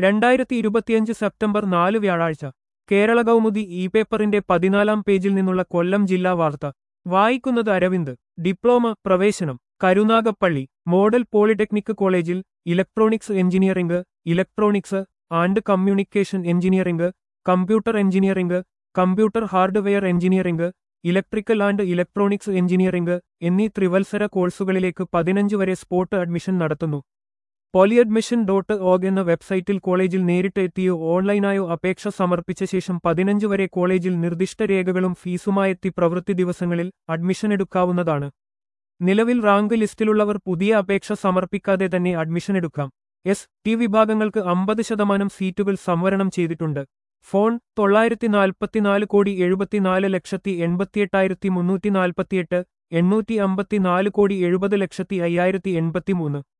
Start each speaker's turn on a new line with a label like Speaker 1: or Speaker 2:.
Speaker 1: രണ്ടായിരത്തി ഇരുപത്തിയഞ്ച് സെപ്റ്റംബർ നാല് വ്യാഴാഴ്ച കേരള കൗമുദി ഇ പേപ്പറിന്റെ പതിനാലാം പേജിൽ നിന്നുള്ള കൊല്ലം ജില്ലാ വാർത്ത വായിക്കുന്നത് അരവിന്ദ് ഡിപ്ലോമ പ്രവേശനം കരുനാഗപ്പള്ളി മോഡൽ പോളിടെക്നിക് കോളേജിൽ electronics engineering electronics and communication engineering computer engineering computer hardware engineering electrical and electronics engineering എന്നീ ത്രിവത്സര കോഴ്സുകളിലേക്ക് പതിനഞ്ച് വരെ സ്പോട്ട് അഡ്മിഷൻ നടത്തുന്നു പോളിയഡ്മിഷൻ ഡോട്ട് ഓഗ് എന്ന വെബ്സൈറ്റിൽ കോളേജിൽ നേരിട്ട് എത്തിയോ ഓൺലൈനായോ അപേക്ഷ സമർപ്പിച്ച ശേഷം പതിനഞ്ച് വരെ കോളേജിൽ നിർദ്ദിഷ്ട രേഖകളും ഫീസുമായെത്തി പ്രവൃത്തി ദിവസങ്ങളിൽ അഡ്മിഷൻ എടുക്കാവുന്നതാണ് നിലവിൽ റാങ്ക് ലിസ്റ്റിലുള്ളവർ പുതിയ അപേക്ഷ സമർപ്പിക്കാതെ തന്നെ അഡ്മിഷൻ എടുക്കാം എസ് ടി വിഭാഗങ്ങൾക്ക് അമ്പത് ശതമാനം സീറ്റുകൾ സംവരണം ചെയ്തിട്ടുണ്ട് ഫോൺ തൊള്ളായിരത്തി നാൽപ്പത്തിനാല് കോടി എഴുപത്തിനാല് ലക്ഷത്തി എൺപത്തിയെട്ടായിരത്തി മുന്നൂറ്റി നാൽപ്പത്തിയെട്ട് എണ്ണൂറ്റി അമ്പത്തിനാല് കോടി എഴുപത് ലക്ഷത്തി അയ്യായിരത്തി എൺപത്തിമൂന്ന്